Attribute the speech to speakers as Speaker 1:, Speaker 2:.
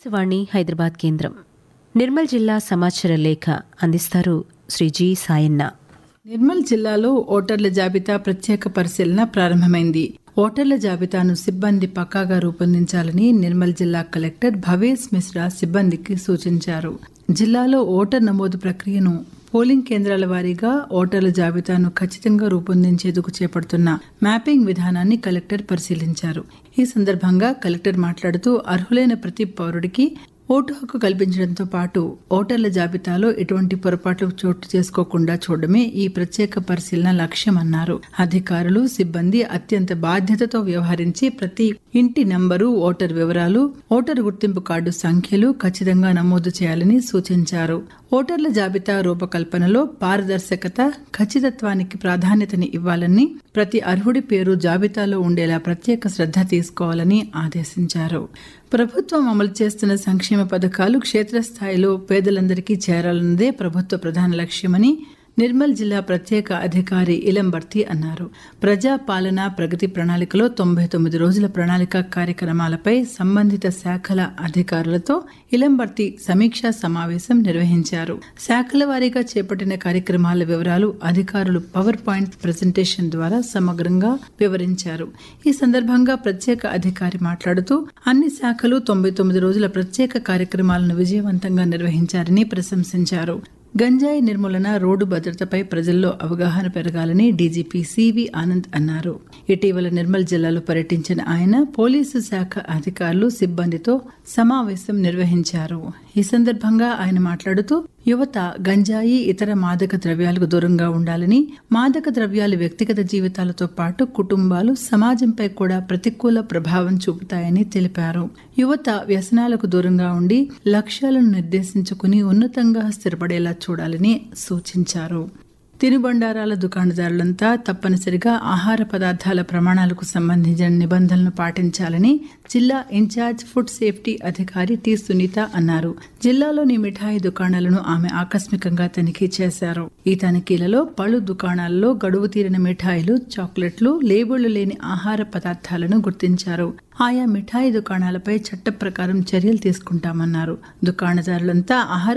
Speaker 1: ఆకాశవాణి హైదరాబాద్ కేంద్రం నిర్మల్ జిల్లా సమాచార లేఖ అందిస్తారు శ్రీ జి సాయన్న
Speaker 2: నిర్మల్ జిల్లాలో ఓటర్ల జాబితా ప్రత్యేక పరిశీలన ప్రారంభమైంది ఓటర్ల జాబితాను సిబ్బంది పక్కాగా రూపొందించాలని నిర్మల్ జిల్లా కలెక్టర్ భవేశ్ మిశ్రా సిబ్బందికి సూచించారు జిల్లాలో ఓటర్ నమోదు ప్రక్రియను పోలింగ్ కేంద్రాల వారీగా ఓటర్ల జాబితాను ఖచ్చితంగా రూపొందించేందుకు చేపడుతున్న మ్యాపింగ్ విధానాన్ని కలెక్టర్ పరిశీలించారు ఈ సందర్భంగా కలెక్టర్ మాట్లాడుతూ అర్హులైన ప్రతి పౌరుడికి ఓటు హక్కు కల్పించడంతో పాటు ఓటర్ల జాబితాలో ఎటువంటి పొరపాట్లు చోటు చేసుకోకుండా చూడడమే ఈ ప్రత్యేక పరిశీలన లక్ష్యమన్నారు అధికారులు సిబ్బంది అత్యంత బాధ్యతతో వ్యవహరించి ప్రతి ఇంటి నంబరు ఓటర్ వివరాలు ఓటర్ గుర్తింపు కార్డు సంఖ్యలు ఖచ్చితంగా నమోదు చేయాలని సూచించారు ఓటర్ల జాబితా రూపకల్పనలో పారదర్శకత ఖచ్చితత్వానికి ప్రాధాన్యతని ఇవ్వాలని ప్రతి అర్హుడి పేరు జాబితాలో ఉండేలా ప్రత్యేక శ్రద్ధ తీసుకోవాలని ఆదేశించారు ప్రభుత్వం అమలు చేస్తున్న సంక్షేమ పథకాలు క్షేత్రస్థాయిలో పేదలందరికీ చేరాలన్నదే ప్రభుత్వ ప్రధాన లక్ష్యమని నిర్మల్ జిల్లా ప్రత్యేక అధికారి ఇలంబర్తి అన్నారు ప్రజా పాలన ప్రగతి ప్రణాళికలో తొంభై తొమ్మిది రోజుల ప్రణాళిక కార్యక్రమాలపై సంబంధిత శాఖల అధికారులతో ఇలంబర్తి సమీక్షా సమావేశం నిర్వహించారు శాఖల వారీగా చేపట్టిన కార్యక్రమాల వివరాలు అధికారులు పవర్ పాయింట్ ప్రజెంటేషన్ ద్వారా సమగ్రంగా వివరించారు ఈ సందర్భంగా ప్రత్యేక అధికారి మాట్లాడుతూ అన్ని శాఖలు తొంభై తొమ్మిది రోజుల ప్రత్యేక కార్యక్రమాలను విజయవంతంగా నిర్వహించారని ప్రశంసించారు గంజాయి నిర్మూలన రోడ్డు భద్రతపై ప్రజల్లో అవగాహన పెరగాలని డీజీపీ సివి ఆనంద్ అన్నారు ఇటీవల నిర్మల్ జిల్లాలో పర్యటించిన ఆయన పోలీసు శాఖ అధికారులు సిబ్బందితో సమావేశం నిర్వహించారు ఈ సందర్భంగా ఆయన మాట్లాడుతూ యువత గంజాయి ఇతర మాదక ద్రవ్యాలకు దూరంగా ఉండాలని మాదక ద్రవ్యాలు వ్యక్తిగత జీవితాలతో పాటు కుటుంబాలు సమాజంపై కూడా ప్రతికూల ప్రభావం చూపుతాయని తెలిపారు యువత వ్యసనాలకు దూరంగా ఉండి లక్ష్యాలను నిర్దేశించుకుని ఉన్నతంగా స్థిరపడేలా చూడాలని సూచించారు తినుబండారాల దుకాణదారులంతా తప్పనిసరిగా ఆహార పదార్థాల ప్రమాణాలకు సంబంధించిన నిబంధనలను పాటించాలని జిల్లా ఇన్ఛార్జ్ ఫుడ్ సేఫ్టీ అధికారి టి సునీత అన్నారు జిల్లాలోని మిఠాయి దుకాణాలను ఆమె ఆకస్మికంగా తనిఖీ చేశారు ఈ తనిఖీలలో పలు దుకాణాల్లో గడువు తీరిన మిఠాయిలు చాక్లెట్లు లేబుళ్లు లేని ఆహార పదార్థాలను గుర్తించారు ఆయా మిఠాయి దుకాణాలపై చట్ట ప్రకారం చర్యలు తీసుకుంటామన్నారు దుకాణదారులంతా ఆహార